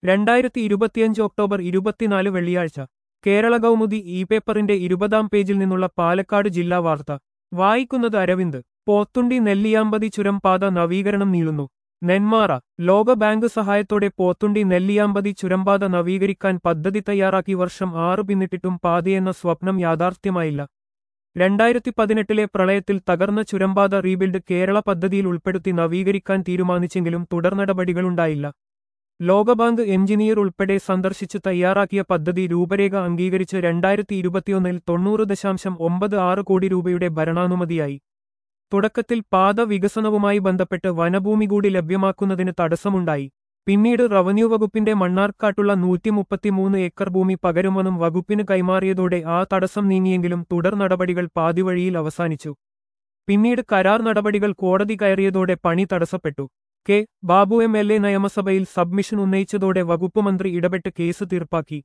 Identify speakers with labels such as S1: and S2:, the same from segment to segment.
S1: രണ്ടായിരത്തി ഇരുപത്തിയഞ്ച് ഒക്ടോബർ ഇരുപത്തിനാല് വെള്ളിയാഴ്ച കേരള കൗമുദി ഇ പേപ്പറിന്റെ ഇരുപതാം പേജിൽ നിന്നുള്ള പാലക്കാട് ജില്ലാ വാർത്ത വായിക്കുന്നത് അരവിന്ദ് പോത്തുണ്ടി നെല്ലിയാമ്പതി ചുരം പാത നവീകരണം നീളുന്നു നെന്മാറ ലോകബാങ്ക് സഹായത്തോടെ പോത്തുണ്ടി നെല്ലിയാമ്പതി ചുരംപാത നവീകരിക്കാൻ പദ്ധതി തയ്യാറാക്കി വർഷം ആറ് പിന്നിട്ടിട്ടും പാതയെന്ന സ്വപ്നം യാഥാർത്ഥ്യമായില്ല രണ്ടായിരത്തി പതിനെട്ടിലെ പ്രളയത്തിൽ തകർന്ന ചുരംപാത റീബിൽഡ് കേരള പദ്ധതിയിൽ ഉൾപ്പെടുത്തി നവീകരിക്കാൻ തീരുമാനിച്ചെങ്കിലും തുടർനടപടികളുണ്ടായില്ല ലോകബാങ്ക് എഞ്ചിനീയർ ഉൾപ്പെടെ സന്ദർശിച്ച് തയ്യാറാക്കിയ പദ്ധതി രൂപരേഖ അംഗീകരിച്ച് രണ്ടായിരത്തി ഇരുപത്തിയൊന്നിൽ തൊണ്ണൂറ് ദശാംശം ഒമ്പത് ആറ് കോടി രൂപയുടെ ഭരണാനുമതിയായി തുടക്കത്തിൽ പാത വികസനവുമായി ബന്ധപ്പെട്ട് വനഭൂമി കൂടി ലഭ്യമാക്കുന്നതിന് തടസ്സമുണ്ടായി പിന്നീട് റവന്യൂ വകുപ്പിന്റെ മണ്ണാർക്കാട്ടുള്ള നൂറ്റി മുപ്പത്തിമൂന്ന് ഏക്കർ ഭൂമി പകരുമെന്നും വകുപ്പിന് കൈമാറിയതോടെ ആ തടസ്സം നീങ്ങിയെങ്കിലും തുടർ നടപടികൾ പാതിവഴിയിൽ അവസാനിച്ചു പിന്നീട് കരാർ നടപടികൾ കോടതി കയറിയതോടെ പണി തടസ്സപ്പെട്ടു K Babu M L A നിയമസഭയിൽ സബ്മിഷൻ ഉന്നയിച്ചതോടെ വകുപ്പ് മന്ത്രി ഇടപെട്ട് കേസ് തീർപ്പാക്കി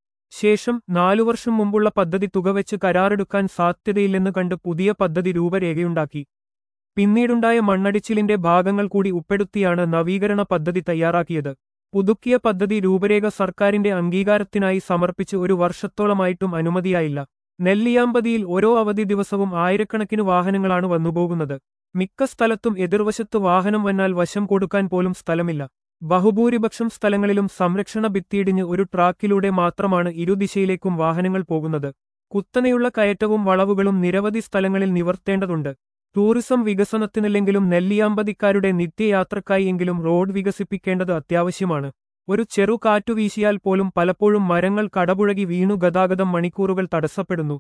S1: ശേഷം നാലു വർഷം മുമ്പുള്ള പദ്ധതി തുകവെച്ച് കരാറെടുക്കാൻ സാധ്യതയില്ലെന്ന് കണ്ട് പുതിയ പദ്ധതി രൂപരേഖയുണ്ടാക്കി പിന്നീടുണ്ടായ മണ്ണടിച്ചിലിന്റെ ഭാഗങ്ങൾ കൂടി ഉൾപ്പെടുത്തിയാണ് നവീകരണ പദ്ധതി തയ്യാറാക്കിയത് പുതുക്കിയ പദ്ധതി രൂപരേഖ സർക്കാരിന്റെ അംഗീകാരത്തിനായി സമർപ്പിച്ച് ഒരു വർഷത്തോളമായിട്ടും അനുമതിയായില്ല നെല്ലിയാമ്പതിയിൽ ഓരോ അവധി ദിവസവും ആയിരക്കണക്കിന് വാഹനങ്ങളാണ് വന്നുപോകുന്നത് മിക്ക സ്ഥലത്തും എതിർവശത്ത് വാഹനം വന്നാൽ വശം കൊടുക്കാൻ പോലും സ്ഥലമില്ല ബഹുഭൂരിപക്ഷം സ്ഥലങ്ങളിലും സംരക്ഷണ ഭിത്തിയിടിഞ്ഞ് ഒരു ട്രാക്കിലൂടെ മാത്രമാണ് ഇരുദിശയിലേക്കും വാഹനങ്ങൾ പോകുന്നത് കുത്തനെയുള്ള കയറ്റവും വളവുകളും നിരവധി സ്ഥലങ്ങളിൽ നിവർത്തേണ്ടതുണ്ട് ടൂറിസം വികസനത്തിനല്ലെങ്കിലും നെല്ലിയാമ്പതിക്കാരുടെ നിത്യയാത്രക്കായി എങ്കിലും റോഡ് വികസിപ്പിക്കേണ്ടത് അത്യാവശ്യമാണ് ഒരു ചെറു കാറ്റു വീശിയാൽ പോലും പലപ്പോഴും മരങ്ങൾ കടപുഴകി വീണു ഗതാഗതം മണിക്കൂറുകൾ തടസ്സപ്പെടുന്നു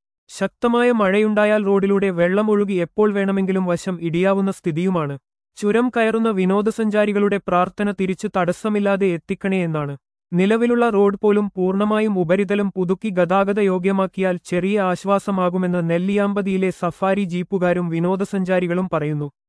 S1: ശക്തമായ മഴയുണ്ടായാൽ റോഡിലൂടെ വെള്ളം ഒഴുകി എപ്പോൾ വേണമെങ്കിലും വശം ഇടിയാവുന്ന സ്ഥിതിയുമാണ് ചുരം കയറുന്ന വിനോദസഞ്ചാരികളുടെ പ്രാർത്ഥന തിരിച്ചു തടസ്സമില്ലാതെ എത്തിക്കണേ എന്നാണ് നിലവിലുള്ള റോഡ് പോലും പൂർണ്ണമായും ഉപരിതലം പുതുക്കി ഗതാഗത യോഗ്യമാക്കിയാൽ ചെറിയ ആശ്വാസമാകുമെന്ന് നെല്ലിയാമ്പതിയിലെ സഫാരി ജീപ്പുകാരും വിനോദസഞ്ചാരികളും പറയുന്നു